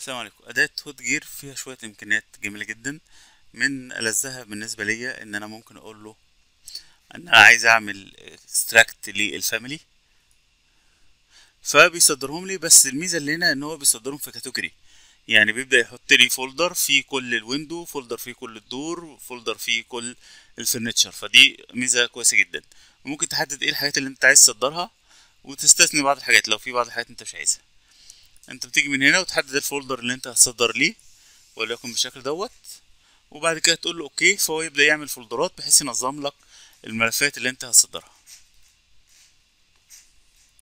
السلام عليكم أداة هوت جير فيها شوية إمكانيات جميلة جدا من ألذها بالنسبة ليا إن أنا ممكن أقول له إن أنا عايز أعمل اكستراكت للفاميلي فبيصدرهم لي بس الميزة اللي هنا إن هو بيصدرهم في كاتيجوري يعني بيبدأ يحط لي فولدر فيه كل الويندو فولدر فيه كل الدور فولدر فيه كل الفرنتشر فدي ميزة كويسة جدا وممكن تحدد ايه الحاجات اللي انت عايز تصدرها وتستثني بعض الحاجات لو في بعض الحاجات انت مش عايزها انت بتيجي من هنا وتحدد الفولدر اللي انت هتصدر ليه وليكن بالشكل دوت وبعد كده تقول له اوكي فهو يبدأ يعمل فولدرات بحيث ينظم لك الملفات اللي انت هتصدرها